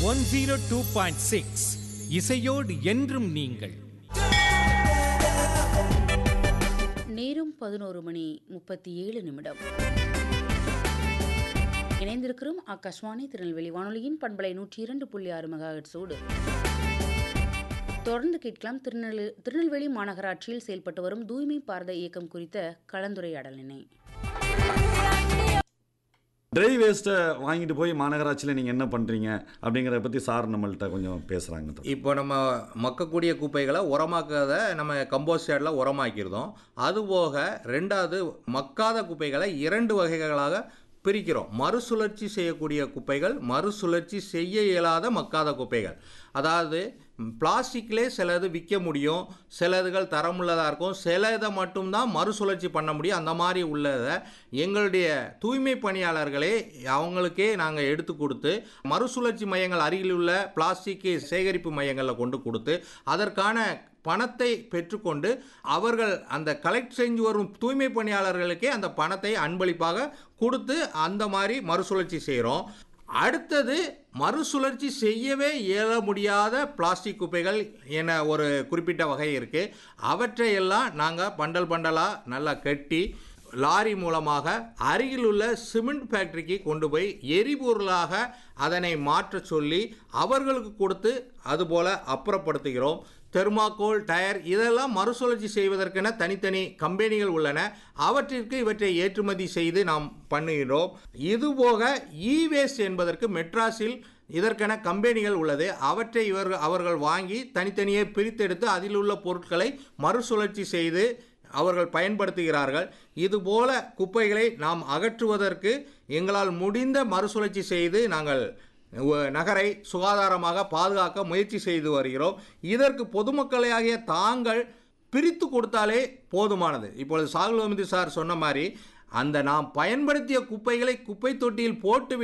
one zero two point six இசையோடு என்றும் நீங்கள் நேரம் பதினோரு மணி முப்பத்தி ஏழு நிமிடம் இணைந்திருக்கிறோம் ஆகாஷ்வாணி திருநெல்வேலி வானொலியின் பண்பலை நூற்றி இரண்டு புள்ளி ஆறு மெகாஹெட்ஸோடு தொடர்ந்து கேட்கலாம் திருநெல் திருநெல்வேலி மாநகராட்சியில் செயல்பட்டு வரும் தூய்மை பாரத இயக்கம் குறித்த கலந்துரையாடலினை ட்ரை வேஸ்ட்டை வாங்கிட்டு போய் மாநகராட்சியில் நீங்கள் என்ன பண்ணுறீங்க அப்படிங்கிறத பற்றி சார் நம்மள்ட்ட கொஞ்சம் பேசுகிறாங்க இப்போ நம்ம மக்கக்கூடிய குப்பைகளை உரமாக்காத நம்ம கம்போஸ்ட் யார்டில் உரமாக்கியிருந்தோம் அதுபோக ரெண்டாவது மக்காத குப்பைகளை இரண்டு வகைகளாக பிரிக்கிறோம் மறுசுழற்சி செய்யக்கூடிய குப்பைகள் மறுசுழற்சி செய்ய இயலாத மக்காத குப்பைகள் அதாவது பிளாஸ்டிக்லே சிலது விற்க முடியும் சிலதுகள் தரமுள்ளதாக இருக்கும் சில இதை மட்டும்தான் மறுசுழற்சி பண்ண முடியும் அந்த மாதிரி உள்ளதை எங்களுடைய தூய்மை பணியாளர்களே அவங்களுக்கே நாங்கள் எடுத்து கொடுத்து மறுசுழற்சி மையங்கள் அருகில் உள்ள பிளாஸ்டிக் சேகரிப்பு மையங்களில் கொண்டு கொடுத்து அதற்கான பணத்தை பெற்றுக்கொண்டு அவர்கள் அந்த கலெக்ட் செஞ்சு வரும் தூய்மை பணியாளர்களுக்கே அந்த பணத்தை அன்பளிப்பாக கொடுத்து அந்த மாதிரி மறுசுழற்சி செய்கிறோம் அடுத்தது மறுசுழற்சி செய்யவே இயல முடியாத பிளாஸ்டிக் குப்பைகள் என ஒரு குறிப்பிட்ட வகை இருக்குது அவற்றையெல்லாம் நாங்கள் பண்டல் பண்டலாக நல்லா கட்டி லாரி மூலமாக அருகில் உள்ள சிமெண்ட் ஃபேக்டரிக்கு கொண்டு போய் எரிபொருளாக அதனை மாற்ற சொல்லி அவர்களுக்கு கொடுத்து அதுபோல் அப்புறப்படுத்துகிறோம் தெர்மாக்கோல் டயர் இதெல்லாம் மறுசுழற்சி செய்வதற்கென தனித்தனி கம்பெனிகள் உள்ளன அவற்றிற்கு இவற்றை ஏற்றுமதி செய்து நாம் பண்ணுகிறோம் இதுபோக இ வேஸ்ட் என்பதற்கு மெட்ராஸில் இதற்கென கம்பெனிகள் உள்ளது அவற்றை இவர் அவர்கள் வாங்கி தனித்தனியே பிரித்தெடுத்து அதில் உள்ள பொருட்களை மறுசுழற்சி செய்து அவர்கள் பயன்படுத்துகிறார்கள் இதுபோல குப்பைகளை நாம் அகற்றுவதற்கு எங்களால் முடிந்த மறுசுழற்சி செய்து நாங்கள் உ- நகரை சுகாதாரமாக பாதுகாக்க முயற்சி செய்து வருகிறோம் இதற்கு பொதுமக்களாகிய தாங்கள் பிரித்து கொடுத்தாலே போதுமானது இப்பொழுது சாகுல் அமிது சார் சொன்ன மாதிரி அந்த நாம் பயன்படுத்திய குப்பைகளை குப்பை தொட்டியில் போட்டு